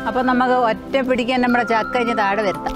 അപ്പം നമുക്ക് ഒറ്റ പിടിക്കാൻ നമ്മുടെ ചക്ക ഇനി താഴെ വരുത്താം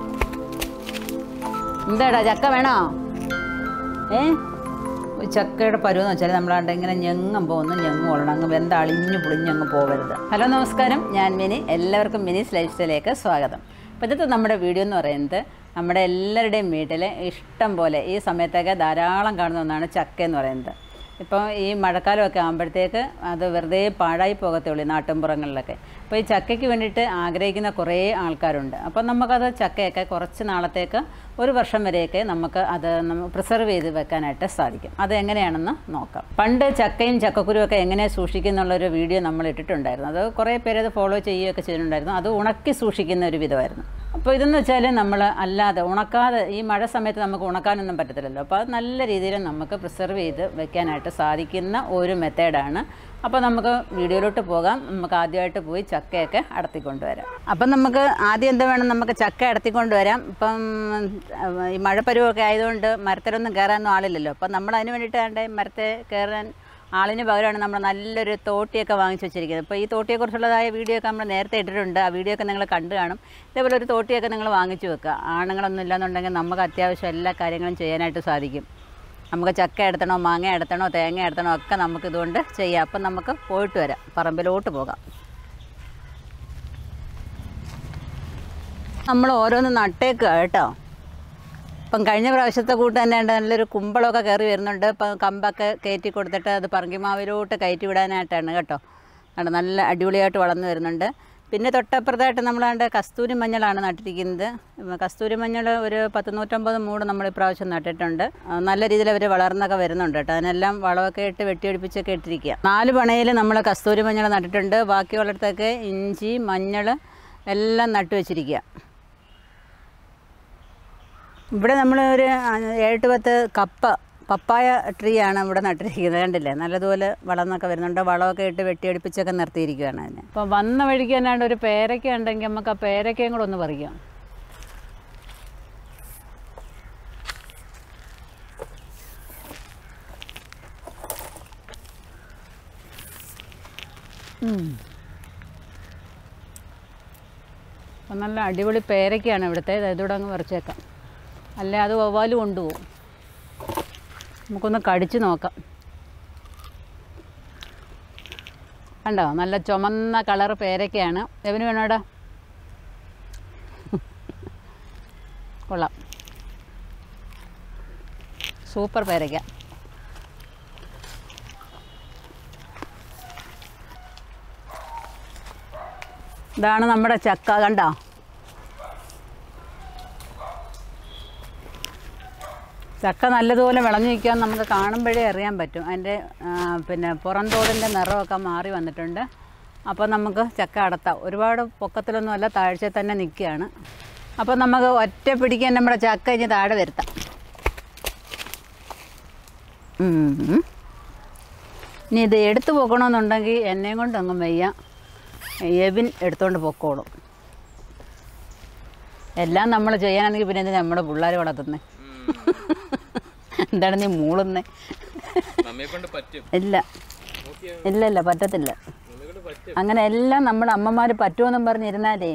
എന്താടാ ചക്ക വേണോ ഏ ഒരു ചക്കയുടെ പരുവെന്ന് വെച്ചാൽ നമ്മളാണ്ട് ഇങ്ങനെ ഞെങ്ങും പോകുന്നു ഞെങ്ങും കൊള്ളണം അങ്ങ് വെന്ത അളിഞ്ഞു പുളിഞ്ഞങ്ങ് പോകരുത് ഹലോ നമസ്കാരം ഞാൻ മിനി എല്ലാവർക്കും മിനിസ് ലൈഫ് സ്റ്റൈലിലേക്ക് സ്വാഗതം അപ്പോൾ ഇന്നത്തെ നമ്മുടെ വീഡിയോ എന്ന് പറയുന്നത് നമ്മുടെ എല്ലാവരുടെയും വീട്ടിൽ ഇഷ്ടം പോലെ ഈ സമയത്തൊക്കെ ധാരാളം കാണുന്ന ഒന്നാണ് ചക്ക എന്ന് പറയുന്നത് ഇപ്പോൾ ഈ മഴക്കാലമൊക്കെ ആകുമ്പോഴത്തേക്ക് അത് വെറുതെ പാഴായി പോകത്തേ ഉള്ളൂ ഈ നാട്ടിൻപുറങ്ങളിലൊക്കെ അപ്പോൾ ഈ ചക്കയ്ക്ക് വേണ്ടിയിട്ട് ആഗ്രഹിക്കുന്ന കുറേ ആൾക്കാരുണ്ട് അപ്പം നമുക്കത് ചക്കയൊക്കെ കുറച്ച് നാളത്തേക്ക് ഒരു വർഷം വരെയൊക്കെ നമുക്ക് അത് പ്രിസർവ് ചെയ്ത് വെക്കാനായിട്ട് സാധിക്കും അത് എങ്ങനെയാണെന്ന് നോക്കാം പണ്ട് ചക്കയും ചക്കക്കുരുവൊക്കെ എങ്ങനെ സൂക്ഷിക്കും എന്നുള്ളൊരു വീഡിയോ നമ്മൾ ഇട്ടിട്ടുണ്ടായിരുന്നു അത് കുറേ പേര് അത് ഫോളോ ചെയ്യുകയൊക്കെ ചെയ്തിട്ടുണ്ടായിരുന്നു അത് ഉണക്കി സൂക്ഷിക്കുന്ന ഒരു വിധമായിരുന്നു അപ്പോൾ ഇതെന്ന് വെച്ചാൽ നമ്മൾ അല്ലാതെ ഉണക്കാതെ ഈ മഴ സമയത്ത് നമുക്ക് ഉണക്കാനൊന്നും പറ്റത്തില്ലല്ലോ അപ്പോൾ അത് നല്ല രീതിയിൽ നമുക്ക് പ്രിസർവ് ചെയ്ത് വെക്കാനായിട്ട് സാധിക്കുന്ന ഒരു മെത്തേഡാണ് അപ്പോൾ നമുക്ക് വീഡിയോയിലോട്ട് പോകാം നമുക്ക് ആദ്യമായിട്ട് പോയി ചക്കയൊക്കെ അടത്തിക്കൊണ്ടുവരാം അപ്പം നമുക്ക് ആദ്യം എന്താ വേണം നമുക്ക് ചക്ക അടത്തിക്കൊണ്ടുവരാം ഇപ്പം അഹ് ഈ മഴ പരുവമൊക്കെ ആയതുകൊണ്ട് മരത്തിലൊന്നും കയറാനൊന്നും ആളില്ലല്ലോ അപ്പം നമ്മൾ അതിന് വേണ്ടിയിട്ട് വേണ്ട മരത്തെ കയറാൻ ആളിന് പകരമാണ് നമ്മൾ നല്ലൊരു തോട്ടിയൊക്കെ വാങ്ങിച്ച് വെച്ചിരിക്കുന്നത് അപ്പോൾ ഈ തോട്ടിയെക്കുറിച്ചുള്ളതായ വീഡിയോ ഒക്കെ നമ്മൾ നേരത്തെ ഇട്ടിട്ടുണ്ട് ആ വീഡിയോ ഒക്കെ നിങ്ങൾ കണ്ടു കാണും ഇതേപോലെ ഒരു തോട്ടിയൊക്കെ നിങ്ങൾ വാങ്ങിച്ചു വെക്കുക ആണുങ്ങളൊന്നും ഇല്ലാന്നുണ്ടെങ്കിൽ നമുക്ക് അത്യാവശ്യം എല്ലാ കാര്യങ്ങളും ചെയ്യാനായിട്ട് സാധിക്കും നമുക്ക് ചക്ക എടുത്തണോ മാങ്ങ എടുത്തണോ തേങ്ങ എടുത്തണോ ഒക്കെ നമുക്ക് ഇതുകൊണ്ട് ചെയ്യാം അപ്പം നമുക്ക് പോയിട്ട് വരാം പറമ്പിലോട്ട് പോകാം നമ്മൾ ഓരോന്ന് നട്ടേക്കുക കേട്ടോ ഇപ്പം കഴിഞ്ഞ പ്രാവശ്യത്തെ കൂട്ട് തന്നെ ഉണ്ട് നല്ലൊരു കുമ്പളമൊക്കെ കയറി വരുന്നുണ്ട് ഇപ്പം കമ്പൊക്കെ കയറ്റി കൊടുത്തിട്ട് അത് പറങ്കിമാവിലോട്ട് കയറ്റി വിടാനായിട്ടാണ് കേട്ടോ ആണ് നല്ല അടിപൊളിയായിട്ട് വളർന്നു വരുന്നുണ്ട് പിന്നെ തൊട്ടപ്പുറത്തായിട്ട് നമ്മളാണ്ട് കസ്തൂരി മഞ്ഞളാണ് നട്ടിരിക്കുന്നത് ഇപ്പം കസ്തൂരി മഞ്ഞൾ ഒരു പത്ത് നൂറ്റമ്പത് മൂട് നമ്മൾ ഇപ്രാവശ്യം നട്ടിട്ടുണ്ട് ആ, നല്ല രീതിയിൽ അവർ വളർന്നൊക്കെ വരുന്നുണ്ട് കേട്ടോ അതിനെല്ലാം വളമൊക്കെ ഇട്ട് വെട്ടിയൊടിപ്പിച്ചൊക്കെ ഇട്ടിരിക്കുക നാല് പണയിൽ നമ്മൾ കസ്തൂരി മഞ്ഞൾ നട്ടിട്ടുണ്ട് ബാക്കിയുള്ളിടത്തൊക്കെ ഇഞ്ചി മഞ്ഞൾ എല്ലാം നട്ടു വെച്ചിരിക്കുക ഇവിടെ നമ്മൾ ഒരു ഏഴെട്ട് പത്ത് കപ്പ പപ്പായ ട്രീ ആണ് ഇവിടെ നട്ടിരിക്കുന്നത് കണ്ടില്ലേ നല്ലതുപോലെ വളർന്നൊക്കെ വരുന്നുണ്ട് വളമൊക്കെ ഇട്ട് വെട്ടിയടിപ്പിച്ചൊക്കെ നിർത്തിയിരിക്കുകയാണ് അതിന് അപ്പോൾ വന്ന വഴിക്ക് തന്നെയാണ്ട് ഒരു പേരയ്ക്ക ഉണ്ടെങ്കിൽ നമുക്ക് ആ പേരയ്ക്കയും കൂടെ ഒന്ന് പറിക്കാം ഉം. അപ്പം നല്ല അടിപൊളി പേരയ്ക്കാണ് ഇവിടുത്തെ ഇത് ഇതൂടെ അങ്ങ് പറിച്ചേക്കാം അല്ലേ അത് വവ്വാല് കൊണ്ടുപോകും നമുക്കൊന്ന് കടിച്ച് നോക്കാം കണ്ടോ നല്ല ചുമന്ന കളർ പേരയ്ക്കയാണ് എവന് വേണോടാ കൊള്ളാം സൂപ്പർ പേരയ്ക്ക ഇതാണ് നമ്മുടെ ചക്ക കണ്ടോ ചക്ക നല്ലതുപോലെ വിളഞ്ഞു നിൽക്കാൻ നമുക്ക് കാണുമ്പോഴേ അറിയാൻ പറ്റും അതിൻ്റെ ആ, പിന്നെ പുറംതോടിൻ്റെ നിറമൊക്കെ മാറി വന്നിട്ടുണ്ട് അപ്പോൾ നമുക്ക് ചക്ക അടത്താം ഒരുപാട് പൊക്കത്തിലൊന്നുമല്ല താഴ്ചയിൽ തന്നെ നിൽക്കുകയാണ് അപ്പോൾ നമുക്ക് ഒറ്റ പിടിക്കാൻ നമ്മുടെ ചക്ക ഇനി താഴെ വരുത്താം ഉം. ഇനി ഇത് എടുത്തു പോക്കണമെന്നുണ്ടെങ്കിൽ എന്നെയും കൊണ്ട് അങ്ങ് വയ്യ എബിൻ എടുത്തുകൊണ്ട് പൊക്കോളും എല്ലാം നമ്മൾ ചെയ്യാനാണെങ്കിൽ പിന്നെ എന്തിനാ നമ്മുടെ പിള്ളേർ വളർത്തുന്നത് എന്താണ് നീ മൂളുന്നേ നമ്മെ കൊണ്ട് പറ്റും ഇല്ല നോക്കിയാ ഇല്ല ഇല്ല പറ്റത്തില്ല നമ്മെ കൊണ്ട് പറ്റും അങ്ങനെ എല്ലാം നമ്മുടെ അമ്മമാർ പറ്റുമെന്നും പറഞ്ഞിരുന്നാലേ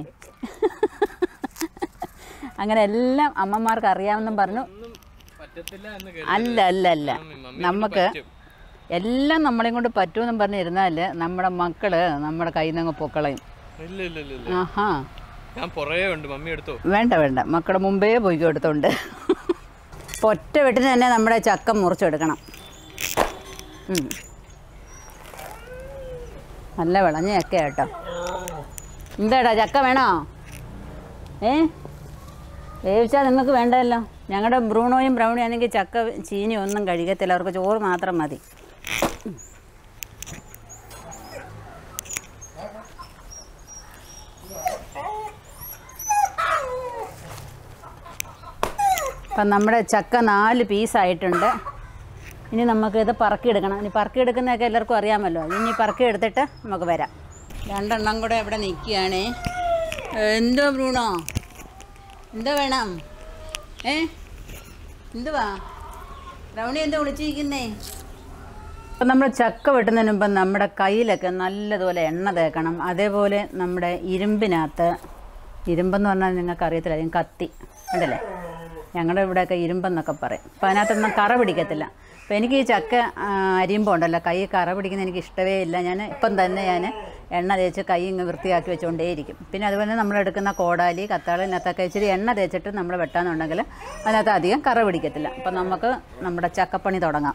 അങ്ങനെ എല്ലാം അമ്മമാർക്ക് അറിയാമെന്നും പറഞ്ഞു ഒന്നും പറ്റത്തില്ല എന്ന് അല്ല അല്ല അല്ല മമ്മി നമുക്ക് എല്ലാം നമ്മളെയും കൊണ്ട് പറ്റുമെന്നും പറഞ്ഞിരുന്നാൽ നമ്മുടെ മക്കള് നമ്മുടെ കയ്യിൽ നിന്ന് പൊക്കളയും ഇല്ല ഇല്ല ഇല്ല ഇല്ല ആഹാ ഞാൻ പുറകെ ഉണ്ട് മമ്മി എടുത്തോ വേണ്ട വേണ്ട മക്കളുടെ മുമ്പേ പോയി കൊടുത്തോണ്ട് അപ്പോൾ ഒറ്റ വെട്ടിന് തന്നെ നമ്മുടെ ചക്ക മുറിച്ചെടുക്കണം ഉം. നല്ല വിളഞ്ഞ ചക്ക കേട്ടോ എന്താടാ ചക്ക വേണോ ഏ വേവിച്ചാൽ നിങ്ങൾക്ക് വേണ്ടല്ലോ ഞങ്ങളുടെ ബ്രൂണോയും ബ്രൗണിയും ആണെങ്കിൽ ചക്ക ചീനിയും ഒന്നും കഴിക്കത്തില്ല അവർക്ക് ചോറ് മാത്രം മതി അപ്പം നമ്മുടെ ചക്ക നാല് പീസായിട്ടുണ്ട് ഇനി നമുക്കിത് പറക്കിയെടുക്കണം ഇനി പറക്കിയെടുക്കുന്നതൊക്കെ എല്ലാവർക്കും അറിയാമല്ലോ ഇനി പറക്കി എടുത്തിട്ട് നമുക്ക് വരാം രണ്ടെണ്ണം കൂടെ ഇവിടെ നിൽക്കുകയാണേ എന്തോ ബ്രൂണോ എന്തോ വേണം ഏ എന്തുവാ റൗണി എന്താ വിളിച്ചിരിക്കുന്നേ അപ്പം നമ്മൾ ചക്ക വെട്ടുന്നതിന് മുമ്പ് നമ്മുടെ കയ്യിലൊക്കെ നല്ലതുപോലെ എണ്ണ തേക്കണം അതേപോലെ നമ്മുടെ ഇരുമ്പിനകത്ത് ഇരുമ്പെന്ന് പറഞ്ഞാൽ നിങ്ങൾക്ക് അറിയത്തില്ല കത്തി ഉണ്ടല്ലേ ഞങ്ങളുടെ ഇവിടെയൊക്കെ ഇരുമ്പെന്നൊക്കെ പറയും അപ്പം അതിനകത്തൊന്നും കറ പിടിക്കത്തില്ല അപ്പോൾ എനിക്ക് ഈ ചക്ക ആ, അരിയുമ്പോൾ ഉണ്ടല്ലോ കൈ കറ പിടിക്കുന്ന എനിക്ക് ഇഷ്ടമേ ഇല്ല ഞാൻ ഇപ്പം തന്നെ ഞാൻ എണ്ണ തേച്ച് കൈ ഇങ്ങ് വൃത്തിയാക്കി വെച്ചുകൊണ്ടേയിരിക്കും പിന്നെ അതുപോലെ നമ്മൾ എടുക്കുന്ന കോടാലി കത്താളിനകത്തൊക്കെ ഇച്ചിരി എണ്ണ തേച്ചിട്ട് നമ്മൾ വെട്ടാന്നുണ്ടെങ്കിൽ അതിനകത്ത് അധികം കറ പിടിക്കത്തില്ല അപ്പം നമുക്ക് നമ്മുടെ ചക്കപ്പണി തുടങ്ങാം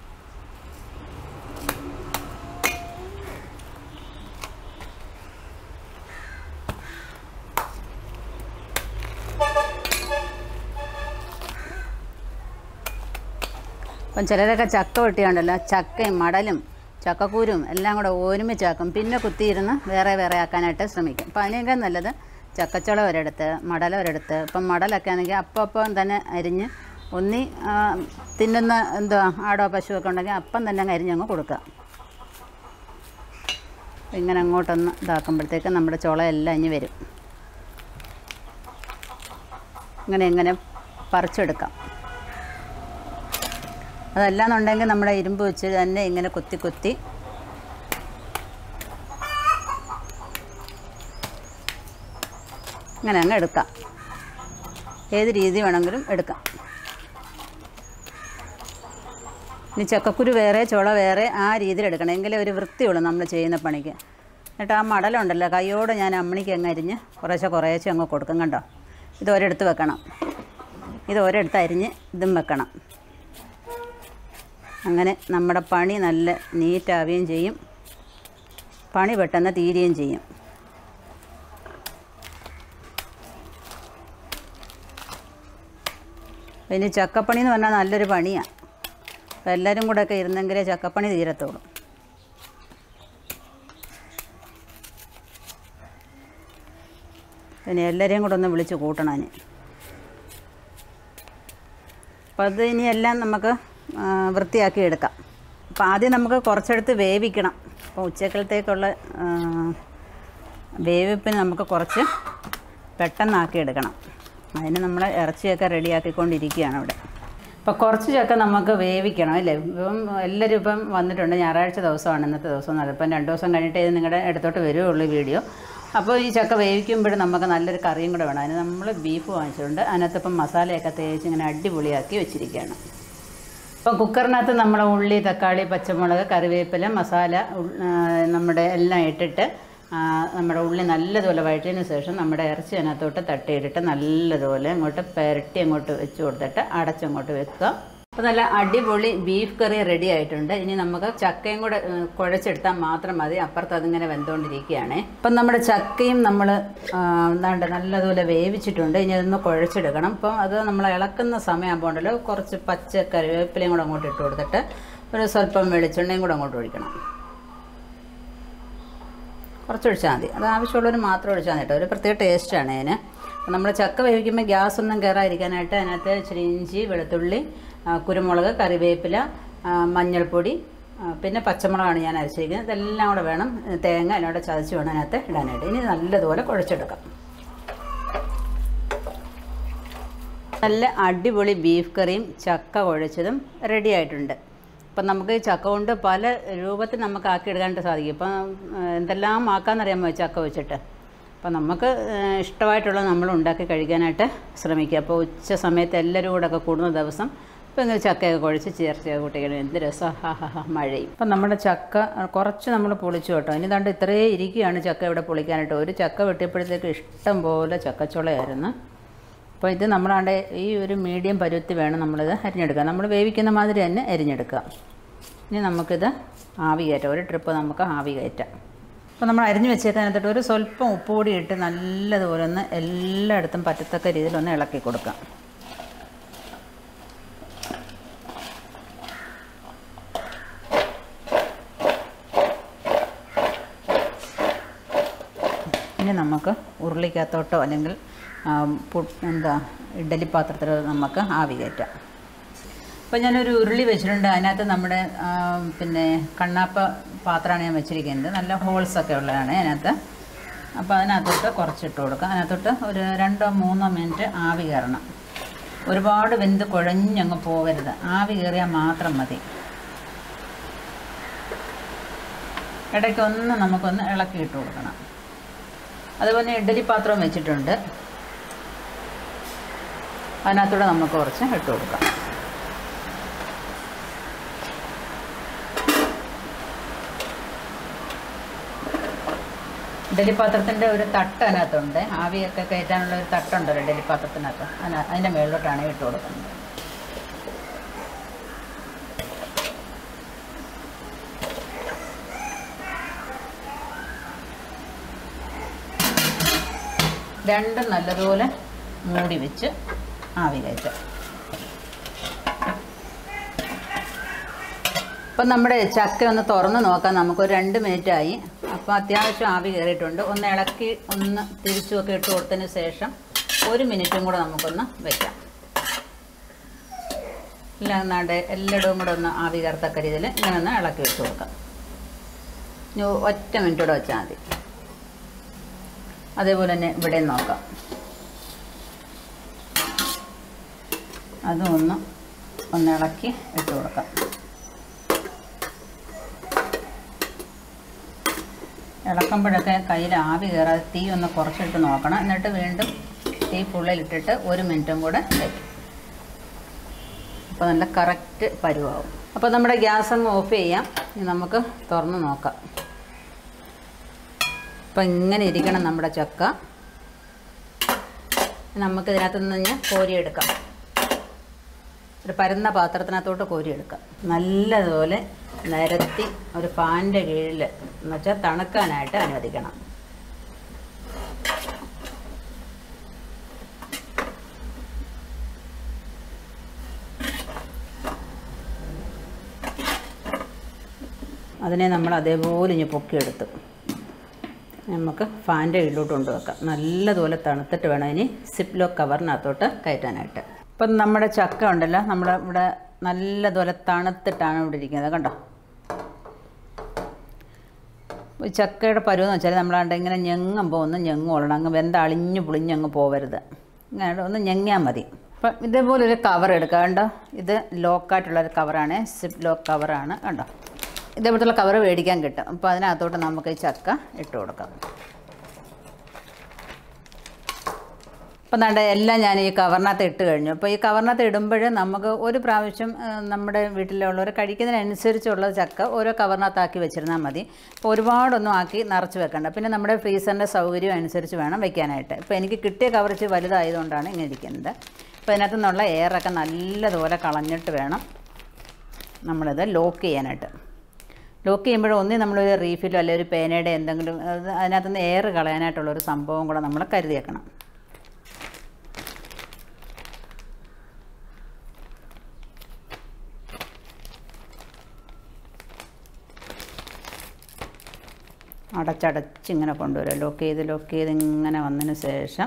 അപ്പം ചിലരൊക്കെ ചക്ക വെട്ടിയാണ്ടല്ലോ ചക്കയും മടലും ചക്കക്കൂരും എല്ലാം കൂടെ ഒരുമിച്ചാക്കും പിന്നെ കുത്തിയിരുന്ന് വേറെ വേറെ ആക്കാനായിട്ട് ശ്രമിക്കും അപ്പം അതിനേക്കാൾ നല്ലത് ചക്കച്ചുള ഒരിടത്ത് മടല ഒരിടത്ത് ഇപ്പം മടലൊക്കെ ആണെങ്കിൽ അപ്പം അപ്പം തന്നെ അരിഞ്ഞ് ഒന്നി ആ, തിന്നുന്ന എന്തോ ആടോ പശുവൊക്കെ ഉണ്ടെങ്കിൽ അപ്പം തന്നെ അങ്ങ് അരിഞ്ഞങ്ങ് കൊടുക്കുക ഇങ്ങനെ അങ്ങോട്ടൊന്ന് ഇതാക്കുമ്പോഴത്തേക്ക് നമ്മുടെ ചുളയെല്ലാം ഇനി വരും ഇങ്ങനെ ഇങ്ങനെ പറിച്ചെടുക്കാം അതല്ലാന്നുണ്ടെങ്കിൽ നമ്മുടെ ഇരുമ്പ് വെച്ച് തന്നെ ഇങ്ങനെ കുത്തി കുത്തി ഇങ്ങനെ അങ്ങ് എടുക്കാം ഏത് രീതി വേണമെങ്കിലും എടുക്കാം ഇനി ചക്കക്കുരു വേറെ ചുള വേറെ ആ രീതിയിൽ എടുക്കണം എങ്കിലേ ഒരു വൃത്തിയുള്ളൂ നമ്മൾ ചെയ്യുന്ന പണിക്ക് എന്നിട്ട് ആ മടലുണ്ടല്ലോ കൈയോട് ഞാൻ അമ്മണിക്ക് അങ്ങ് അരിഞ്ഞ് കുറേശ്ശെ കുറേശ്ശെ അങ്ങ് കൊടുക്കും കണ്ടോ ഇത് ഒരിടത്ത് വെക്കണം ഇത് ഒരിടത്ത് അരിഞ്ഞ് ഇതും വെക്കണം അങ്ങനെ നമ്മുടെ പണി നല്ല നീറ്റാവുകയും ചെയ്യും പണി പെട്ടെന്ന് തീരുകയും ചെയ്യും ഇനി ചക്കപ്പണി എന്ന് പറഞ്ഞാൽ നല്ലൊരു പണിയാണ് അപ്പോൾ എല്ലാവരും കൂടെ ഒക്കെ ഇരുന്നെങ്കിലേ ചക്കപ്പണി തീരത്തുള്ളൂ പിന്നെ എല്ലാവരെയും കൂടെ ഒന്ന് വിളിച്ച് കൂട്ടണം ഇനി അപ്പോൾ അത് ഇനി എല്ലാം നമുക്ക് ആ, വൃത്തിയാക്കി എടുക്കാം അപ്പോൾ ആദ്യം നമുക്ക് കുറച്ചെടുത്ത് വേവിക്കണം അപ്പോൾ ഉച്ചക്കലത്തേക്കുള്ള ആ, വേവിപ്പിന് നമുക്ക് കുറച്ച് പെട്ടെന്നാക്കി എടുക്കണം അതിന് നമ്മൾ ഇറച്ചിയൊക്കെ റെഡിയാക്കിക്കൊണ്ടിരിക്കുകയാണ് ഇവിടെ അപ്പോൾ കുറച്ച് ചക്ക നമുക്ക് വേവിക്കണം അല്ലേ ഇപ്പം എല്ലാവരും ഇപ്പം വന്നിട്ടുണ്ട് ഞായറാഴ്ച ദിവസമാണ് ഇന്നത്തെ ദിവസം എന്നത് ഇപ്പം രണ്ട് ദിവസം കഴിഞ്ഞിട്ട് ഇത് നിങ്ങളുടെ അടുത്തോട്ട് വരുവുള്ളൂ വീഡിയോ അപ്പോൾ ഈ ചക്ക വേവിക്കുമ്പോൾ നമുക്ക് നല്ലൊരു കറിയും കൂടെ വേണം അതിന് നമ്മൾ ബീഫ് വാങ്ങിച്ചിട്ടുണ്ട് അതിനകത്ത് ഇപ്പം മസാലയൊക്കെ തേച്ച് ഇങ്ങനെ അടിപൊളിയാക്കി വെച്ചിരിക്കുകയാണ് ഇപ്പം കുക്കറിനകത്ത് നമ്മൾ ഉള്ളി തക്കാളി പച്ചമുളക് കറിവേപ്പില മസാല ഉൾ- ആ, നമ്മുടെ എല്ലാം ഇട്ടിട്ട് ആ, നമ്മുടെ ഉള്ളി നല്ലതുപോലെ വഴറ്റിയതിന് ശേഷം നമ്മുടെ ഇറച്ചി അതിനകത്തോട്ട് തട്ടിയിട്ടിട്ട് നല്ലതുപോലെ അങ്ങോട്ട് പെരട്ടി അങ്ങോട്ട് വെച്ച് കൊടുത്തിട്ട് അടച്ചങ്ങോട്ട് വെക്കുക അപ്പോൾ നല്ല അടിപൊളി ബീഫ് കറി റെഡി ആയിട്ടുണ്ട് ഇനി നമുക്ക് ചക്കയും കൂടെ ഏ, കുഴച്ചെടുത്താൽ മാത്രം മതി അപ്പുറത്ത് അതിങ്ങനെ വെന്തുകൊണ്ടിരിക്കുകയാണ് ഇപ്പം നമ്മുടെ ചക്കയും നമ്മൾ എന്താണ്ട് നല്ലതുപോലെ വേവിച്ചിട്ടുണ്ട് ഇനി അതൊന്ന് കുഴച്ചെടുക്കണം അപ്പം അത് നമ്മൾ ഇളക്കുന്ന സമയമാകുമ്പോൾ ഉണ്ടല്ലോ കുറച്ച് പച്ച കറിവേപ്പിലയും കൂടെ അങ്ങോട്ട് ഇട്ട് കൊടുത്തിട്ട് ഒരു സ്വല്പം വെളിച്ചെണ്ണയും കൂടെ അങ്ങോട്ട് ഒഴിക്കണം കുറച്ച് ഒഴിച്ചാൽ മതി അത് ആവശ്യമുള്ളവർ മാത്രം ഒഴിച്ചാൽ മതി കേട്ടോ ഒരു പ്രത്യേക ടേസ്റ്റാണ് അതിന് അപ്പോൾ നമ്മൾ ചക്ക വേവിക്കുമ്പോൾ ഗ്യാസ് ഒന്നും കയറാതിരിക്കാനായിട്ട് അതിനകത്ത് ഇച്ചിരി ഇഞ്ചി വെളുത്തുള്ളി ആ, കുരുമുളക് കറിവേപ്പില ആ, മഞ്ഞൾപ്പൊടി ആ, പിന്നെ പച്ചമുളകാണ് ഞാൻ അരച്ചിരിക്കുന്നത് ഇതെല്ലാം കൂടെ വേണം തേങ്ങ അതിനോട് ചതച്ച് വേണം അതിനകത്ത് ഇടാനായിട്ട് ഇനി നല്ലതുപോലെ കുഴച്ചെടുക്കാം നല്ല അടിപൊളി ബീഫ് കറിയും ചക്ക കുഴച്ചതും റെഡി ആയിട്ടുണ്ട് അപ്പം നമുക്ക് ഈ ചക്ക കൊണ്ട് പല രൂപത്തിൽ നമുക്ക് ആക്കിയെടുക്കാനായിട്ട് സാധിക്കും ഇപ്പം ആ, എന്തെല്ലാം ആക്കാമെന്നറിയാമോ ഈ ചക്ക വെച്ചിട്ട് അപ്പം നമുക്ക് ആ, ഇഷ്ടമായിട്ടുള്ളത് നമ്മൾ ഉണ്ടാക്കി കഴിക്കാനായിട്ട് ശ്രമിക്കുക അപ്പോൾ ഉച്ച സമയത്ത് എല്ലാവരും കൂടെ ഒക്കെ കൂടുന്ന ദിവസം ഇപ്പം ഇങ്ങനെ ചക്കയൊക്കെ കുഴച്ച് ചേർച്ച കുട്ടികൾ എന്ത് രസം ഹാ ഹാ ഹാ മഴയും ഇപ്പം നമ്മുടെ ചക്ക ആ, കുറച്ച് നമ്മൾ പൊളിച്ചു കേട്ടോ ഇനി ദാണ്ട് ഇത്രയേ ഇരിക്കുകയാണ് ചക്ക ഇവിടെ പൊളിക്കാനായിട്ട് ഒരു ചക്ക വെട്ടിയപ്പോഴത്തേക്ക് ഇഷ്ടം പോലെ ചക്കച്ചുളയായിരുന്നു അപ്പോൾ ഇത് നമ്മളാണ്ട് ഈ ഒരു മീഡിയം പരുവത്തിൽ വേണം നമ്മളിത് അരിഞ്ഞെടുക്കുക നമ്മൾ വേവിക്കുന്ന മാതിരി തന്നെ അരിഞ്ഞെടുക്കുക ഇനി നമുക്കിത് ആവി കയറ്റാം ഒരു ട്രിപ്പ് നമുക്ക് ആവി കയറ്റാം അപ്പോൾ നമ്മൾ അരിഞ്ഞ് വെച്ചേക്കാനകത്തോട്ട് ഒരു സ്വല്പം ഉപ്പ് കൂടി ഇട്ട് നല്ലതുപോലെ ഒന്ന് എല്ലായിടത്തും പറ്റത്തക്ക രീതിയിൽ ഒന്ന് ഇളക്കി കൊടുക്കാം ഇനി നമുക്ക് ഉരുളിക്കകത്തോട്ടോ അല്ലെങ്കിൽ ആ, പു- എന്താ ഇഡ്ഡലി പാത്രത്തിലോ നമുക്ക് ആവി കയറ്റാം അപ്പോൾ ഞാനൊരു ഉരുളി വെച്ചിട്ടുണ്ട് അതിനകത്ത് നമ്മുടെ ആ, പിന്നെ കണ്ണാപ്പ പാത്രമാണ് ഞാൻ വെച്ചിരിക്കുന്നത് നല്ല ഹോൾസ് ഒക്കെ ഉള്ളതാണ് അതിനകത്ത് അപ്പോൾ അതിനകത്തോട്ട് കുറച്ചിട്ട് കൊടുക്കുക അതിനകത്തോട്ട് ഒരു രണ്ടോ മൂന്നോ മിനിറ്റ് ആവി കയറണം ഒരുപാട് വെന്ത് കുഴഞ്ഞങ്ങ് പോകരുത് ആവി കയറിയാൽ മാത്രം മതി ഇടയ്ക്ക് ഒന്ന് നമുക്കൊന്ന് ഇളക്കി ഇട്ട് കൊടുക്കണം അതുപോലെ ഇഡ്ഡലി പാത്രം വെച്ചിട്ടുണ്ട് അതിനകത്തൂടെ നമുക്ക് കുറച്ച് ഇട്ട് കൊടുക്കാം ഇഡലി പാത്രത്തിൻ്റെ ഒരു തട്ട് അതിനകത്തുണ്ട് ആവിയൊക്കെ കയറ്റാനുള്ള ഒരു തട്ടുണ്ടല്ലോ ഇഡലി പാത്രത്തിനകത്ത് അതിന അതിൻ്റെ മുകളിലോട്ടാണ് ഇട്ട് കൊടുക്കുന്നത് രണ്ടും നല്ലതുപോലെ മൂടി വെച്ച് ആവി കയറ്റാം അപ്പം നമ്മുടെ ചക്ക ഒന്ന് തുറന്ന് നോക്കാം നമുക്കൊരു രണ്ട് മിനിറ്റായി അപ്പോൾ അത്യാവശ്യം ആവി കയറിയിട്ടുണ്ട് ഒന്ന് ഇളക്കി ഒന്ന് തിരിച്ചുമൊക്കെ ഇട്ട് കൊടുത്തതിന് ശേഷം ഒരു മിനിറ്റും കൂടെ നമുക്കൊന്ന് വയ്ക്കാം എല്ലാം എന്നാണ്ട് എല്ലായിടവും കൂടെ ഒന്ന് ആവി കയറത്തക്ക രീതിയിൽ ഇങ്ങനെ ഒന്ന് ഇളക്കി വെച്ച് കൊടുക്കാം ഇനി ഒറ്റ മിനിറ്റ് കൂടെ വെച്ചാൽ മതി അതേപോലെ തന്നെ ഇവിടെ നോക്കാം അതും ഒന്ന് ഒന്ന് ഇളക്കി ഇട്ട് കൊടുക്കാം ഇളക്കുമ്പോഴൊക്കെ കയ്യിൽ ആവി കയറാതെ തീ ഒന്ന് കുറച്ചിട്ട് നോക്കണം എന്നിട്ട് വീണ്ടും തീ ഫുള്ളിലിട്ടിട്ട് ഒരു മിനിറ്റും കൂടെ വയ്ക്കും അപ്പോൾ നല്ല കറക്റ്റ് പരുവാകും അപ്പോൾ നമ്മുടെ ഗ്യാസ് അങ്ങ് ഓഫ് ചെയ്യാം ഇനി നമുക്ക് തുറന്ന് നോക്കാം അപ്പം ഇങ്ങനെ ഇരിക്കണം നമ്മുടെ ചക്ക നമുക്ക് ഇതിനകത്ത് നിന്ന് കോരിയെടുക്കാം ഒരു പരന്ന പാത്രത്തിനകത്തോട്ട് കോരിയെടുക്കാം നല്ലതുപോലെ നിരത്തി ഒരു ഫാനിൻ്റെ കീഴിൽ എന്ന് വെച്ചാൽ തണുക്കാനായിട്ട് അനുവദിക്കണം അതിനെ നമ്മൾ അതേപോലെ ഇനി പൊക്കിയെടുത്തു നമുക്ക് ഫാൻ്റെ കീഴിലോട്ട് കൊണ്ടുവെക്കാം നല്ലതുപോലെ തണുത്തിട്ട് വേണം ഇനി സിപ്പ് ലോക്ക് കവറിനകത്തോട്ട് കയറ്റാനായിട്ട് ഇപ്പം നമ്മുടെ ചക്ക ഉണ്ടല്ലോ നമ്മുടെ ഇവിടെ നല്ലതുപോലെ തണുത്തിട്ടാണ് ഇവിടെ ഇരിക്കുന്നത് കണ്ടോ ഈ ചക്കയുടെ പരുവെന്ന് വെച്ചാൽ നമ്മളാണ്ട് ഇങ്ങനെ ഞെങ്ങുമ്പോൾ ഒന്ന് ഞെങ്ങോളണം അങ്ങ് വെന്ത അളിഞ്ഞു പുളിഞ്ഞങ്ങ് പോവരുത് ഇങ്ങനെ ഒന്ന് ഞെങ്ങിയാൽ മതി അപ്പം ഇതേപോലെ ഒരു കവർ എടുക്കുക കണ്ടോ ഇത് ലോക്കായിട്ടുള്ളൊരു കവറാണ് സിപ്പ് ലോക്ക് കവറാണ് കണ്ടോ ഇതേപോലത്തുള്ള കവർ മേടിക്കാൻ കിട്ടും അപ്പോൾ അതിനകത്തോട്ട് നമുക്ക് ഈ ചക്ക ഇട്ട് കൊടുക്കാം അപ്പം ദാണ്ട എല്ലാം ഞാൻ ഈ കവറിനകത്ത് ഇട്ട് കഴിഞ്ഞു അപ്പോൾ ഈ കവറിനകത്ത് ഇടുമ്പോൾ നമുക്ക് ഒരു പ്രാവശ്യം ആ, നമ്മുടെ വീട്ടിലുള്ളവർ കഴിക്കുന്നതിനനുസരിച്ചുള്ള ചക്ക ഓരോ കവറിനകത്താക്കി വെച്ചിരുന്നാൽ മതി അപ്പോൾ ഒരുപാടൊന്നും ആക്കി നിറച്ച് വെക്കണ്ട പിന്നെ നമ്മുടെ ഫ്രീസറിൻ്റെ സൗകര്യം അനുസരിച്ച് വേണം വെക്കാനായിട്ട് ഇപ്പോൾ എനിക്ക് കിട്ടിയ കവർ ഇച്ചിരി വലുതായതുകൊണ്ടാണ് ഇങ്ങനെ ഇരിക്കുന്നത് അപ്പോൾ ഇതിനകത്തു നിന്നുള്ള എയറൊക്കെ നല്ലതുപോലെ കളഞ്ഞിട്ട് വേണം നമ്മളിത് ലോക്ക് ചെയ്യാനായിട്ട് ലോക്ക് ചെയ്യുമ്പോൾ ഒന്നി നമ്മളൊരു റീഫിലോ അല്ലെങ്കിൽ ഒരു പേനയുടെ എന്തെങ്കിലും അത് അതിനകത്തുനിന്ന് എയർ കളയാനായിട്ടുള്ള ഒരു സംഭവം കൂടെ നമ്മൾ കരുതിയേക്കണം അടച്ചടച്ച് ഇങ്ങനെ കൊണ്ടുവരും ലോക്ക് ചെയ്ത് ലോക്ക് ചെയ്ത് ഇങ്ങനെ വന്നതിന് ശേഷം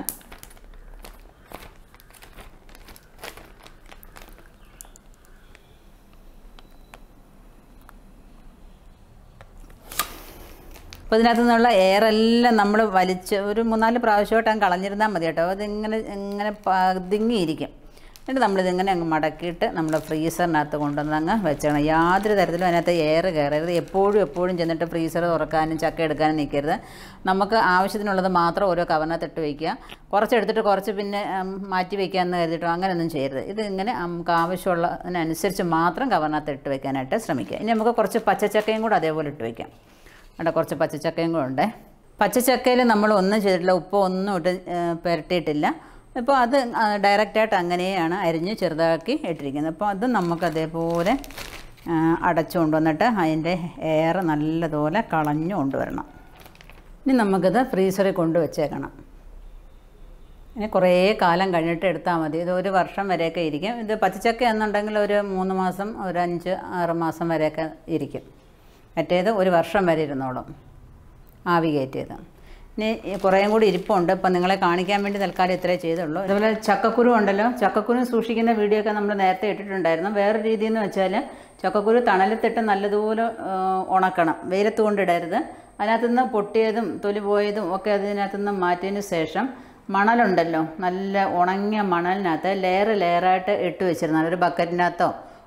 അപ്പോൾ ഇതിനകത്തു നിന്നുള്ള എയറെല്ലാം നമ്മൾ വലിച്ച് ഒരു മൂന്നാല് പ്രാവശ്യമായിട്ട് അങ്ങ് കളഞ്ഞിരുന്നാൽ മതി കേട്ടോ അതിങ്ങനെ ഇങ്ങനെ പതുങ്ങിയിരിക്കും എന്നിട്ട് നമ്മളിതിങ്ങനെ അങ്ങ് മടക്കിയിട്ട് നമ്മൾ ഫ്രീസറിനകത്ത് കൊണ്ടുവന്ന് അങ്ങ് വെച്ചേക്കണം യാതൊരു തരത്തിലും അതിനകത്ത് എയർ കയറരുത് എപ്പോഴും എപ്പോഴും ചെന്നിട്ട് ഫ്രീസർ തുറക്കാനും ചക്ക എടുക്കാനും നിൽക്കരുത് നമുക്ക് ആവശ്യത്തിനുള്ളത് മാത്രം ഓരോ കവറിനകത്ത് ഇട്ട് വയ്ക്കുക കുറച്ചെടുത്തിട്ട് കുറച്ച് പിന്നെ ഉം, മാറ്റി വയ്ക്കാമെന്ന് കരുതിയിട്ടോ അങ്ങനെയൊന്നും ചെയ്യരുത് ഇത് ഇങ്ങനെ നമുക്ക് ആവശ്യമുള്ളതിനനുസരിച്ച് മാത്രം കവറിനകത്ത് ഇട്ട് വയ്ക്കാനായിട്ട് ശ്രമിക്കുക ഇനി നമുക്ക് കുറച്ച് പച്ചച്ചക്കയും കൂടെ അതേപോലെ ഇട്ട് വയ്ക്കാം അവിടെ കുറച്ച് പച്ചച്ചക്കയും കൂടെ ഉണ്ട് പച്ചച്ചക്കയിൽ നമ്മൾ ഒന്നും ചെയ്തിട്ടില്ല ഉപ്പ് ഒന്നും ഇട്ട് ഏ, പുരട്ടിയിട്ടില്ല ഇപ്പോൾ അത് ആ, ഡയറക്റ്റായിട്ട് അങ്ങനെയാണ് അരിഞ്ഞ് ചെറുതാക്കി ഇട്ടിരിക്കുന്നത് അപ്പോൾ അത് നമുക്ക് അതേപോലെ ആ, അടച്ചു കൊണ്ടുവന്നിട്ട് അതിൻ്റെ എയർ നല്ലതുപോലെ കളഞ്ഞു കൊണ്ടുവരണം ഇനി നമുക്കിത് ഫ്രീസറിൽ കൊണ്ട് വെച്ചേക്കണം ഇനി കുറേ കാലം കഴിഞ്ഞിട്ട് എടുത്താൽ മതി ഇത് ഒരു വർഷം വരെയൊക്കെ ഇരിക്കും ഇത് പച്ചച്ചക്ക എന്നുണ്ടെങ്കിൽ ഒരു മൂന്ന് മാസം ഒരു അഞ്ച് ആറ് മാസം വരെയൊക്കെ ഇരിക്കും മറ്റേത് ഒരു വർഷം വരെ ഇരുന്നോളും ആവി കയറ്റിയത് ഇനി ഈ കുറേയും കൂടി ഇരിപ്പുണ്ട് ഇപ്പം നിങ്ങളെ കാണിക്കാൻ വേണ്ടി തൽക്കാലം ഇത്രേ ചെയ്തുള്ളൂ അതുപോലെ ചക്കക്കുരു ഉണ്ടല്ലോ ചക്കക്കുരു സൂക്ഷിക്കുന്ന വീഡിയോ ഒക്കെ നമ്മൾ നേരത്തെ ഇട്ടിട്ടുണ്ടായിരുന്നു വേറെ രീതി എന്ന് വെച്ചാൽ ചക്കക്കുരു തണലത്തിട്ട് നല്ലതുപോലെ ആ, ഉണക്കണം വെയിലത്ത് കൊണ്ടിടരുത് അതിനകത്തു നിന്ന് പൊട്ടിയതും തൊലി പോയതും ഒക്കെ അതിനകത്തു നിന്ന് മാറ്റിയതിന് ശേഷം മണലുണ്ടല്ലോ നല്ല ഉണങ്ങിയ മണലിനകത്ത് ലെയർ ലെയറായിട്ട് ഇട്ട് വെച്ചിരുന്നാൽ ഒരു ബക്കറ്റിനകത്തോ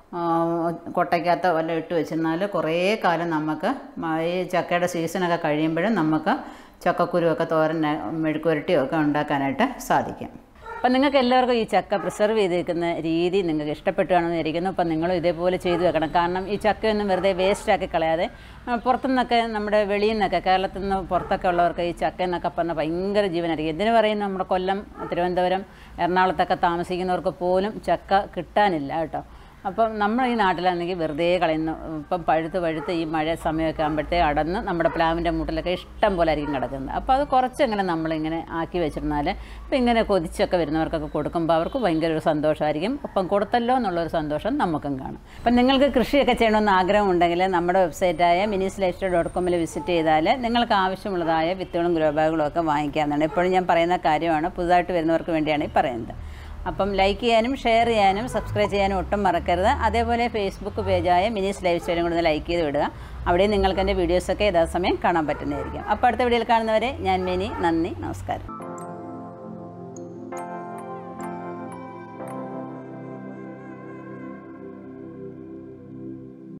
ആ, കൊട്ടയ്ക്കകത്തോ വല്ലതും ഇട്ട് വെച്ചിരുന്നാൽ കുറേ കാലം നമുക്ക് മ- ഈ ചക്കയുടെ സീസണൊക്കെ കഴിയുമ്പോഴും നമുക്ക് ചക്കക്കുരുവൊക്കെ തോരൻ മെഴുക്കുരട്ടിയോ ഒക്കെ ഉണ്ടാക്കാനായിട്ട് സാധിക്കും അപ്പം നിങ്ങൾക്ക് എല്ലാവർക്കും ഈ ചക്ക പ്രിസർവ് ചെയ്തേക്കുന്ന രീതി നിങ്ങൾക്ക് ഇഷ്ടപ്പെട്ടു കാണുമെന്ന് ഇരിക്കുന്നു അപ്പം നിങ്ങളും ഇതേപോലെ ചെയ്തു വെക്കണം കാരണം ഈ ചക്കയൊന്നും വെറുതെ വേസ്റ്റാക്കി കളയാതെ ആ, പുറത്തുനിന്നൊക്കെ നമ്മുടെ വെളിയിൽ നിന്നൊക്കെ കേരളത്തിൽ നിന്ന് പുറത്തൊക്കെ ഉള്ളവർക്ക് ഈ ചക്ക എന്നൊക്കെ പറഞ്ഞാൽ ഭയങ്കര ജീവനായിരിക്കും എന്തിനു പറയുന്നു നമ്മുടെ കൊല്ലം തിരുവനന്തപുരം എറണാകുളത്തൊക്കെ താമസിക്കുന്നവർക്ക് പോലും ചക്ക കിട്ടാനില്ല കേട്ടോ അപ്പം നമ്മൾ ഈ നാട്ടിലാണെങ്കിൽ വെറുതെ കളയുന്നു ഇപ്പം പഴുത്ത് പഴുത്ത് ഈ മഴ സമയമൊക്കെ ആകുമ്പോഴത്തേ അടന്ന് നമ്മുടെ പ്ലാവിൻ്റെ മൂട്ടിലൊക്കെ ഇഷ്ടം പോലെ ആയിരിക്കും കിടക്കുന്നത് അപ്പോൾ അത് കുറച്ചെങ്ങനെ നമ്മളിങ്ങനെ ആക്കി വെച്ചിരുന്നാൽ ഇപ്പം ഇങ്ങനെ കൊതിച്ചൊക്കെ വരുന്നവർക്കൊക്കെ കൊടുക്കുമ്പോൾ അവർക്ക് ഭയങ്കര ഒരു സന്തോഷമായിരിക്കും അപ്പം കൊടുത്തല്ലോ എന്നുള്ളൊരു സന്തോഷം നമുക്കും കാണും അപ്പം നിങ്ങൾക്ക് കൃഷിയൊക്കെ ചെയ്യണമെന്ന് ആഗ്രഹമുണ്ടെങ്കിൽ നമ്മുടെ വെബ്സൈറ്റായ മിനിസ് ലൈഫ് സ്റ്റൈൽ ഡോട്ട് കോമിൽ വിസിറ്റ് ചെയ്താൽ നിങ്ങൾക്ക് ആവശ്യമുള്ളതായ വിത്തുകളും ഗ്രോബാഗുകളും ഒക്കെ വാങ്ങിക്കാവുന്നതാണ് എപ്പോഴും ഞാൻ പറയുന്ന കാര്യമാണ് പുതുതായിട്ട് വരുന്നവർക്ക് വേണ്ടിയാണ് ഈ പറയുന്നത് അപ്പം ലൈക്ക് ചെയ്യാനും ഷെയർ ചെയ്യാനും സബ്സ്ക്രൈബ് ചെയ്യാനും ഒട്ടും മറക്കരുത് അതേപോലെ ഫേസ്ബുക്ക് പേജായ മിനിസ് ലൈഫ് സ്റ്റൈലും കൂടെ ഒന്ന് ലൈക്ക് ചെയ്ത് വിടുക അവിടെ നിങ്ങൾക്ക് എൻ്റെ വീഡിയോസൊക്കെ യഥാസമയം കാണാൻ പറ്റുന്നതായിരിക്കും അപ്പോൾ അടുത്ത വീഡിയോയിൽ കാണുന്നവരെ ഞാൻ മിനി നന്ദി നമസ്കാരം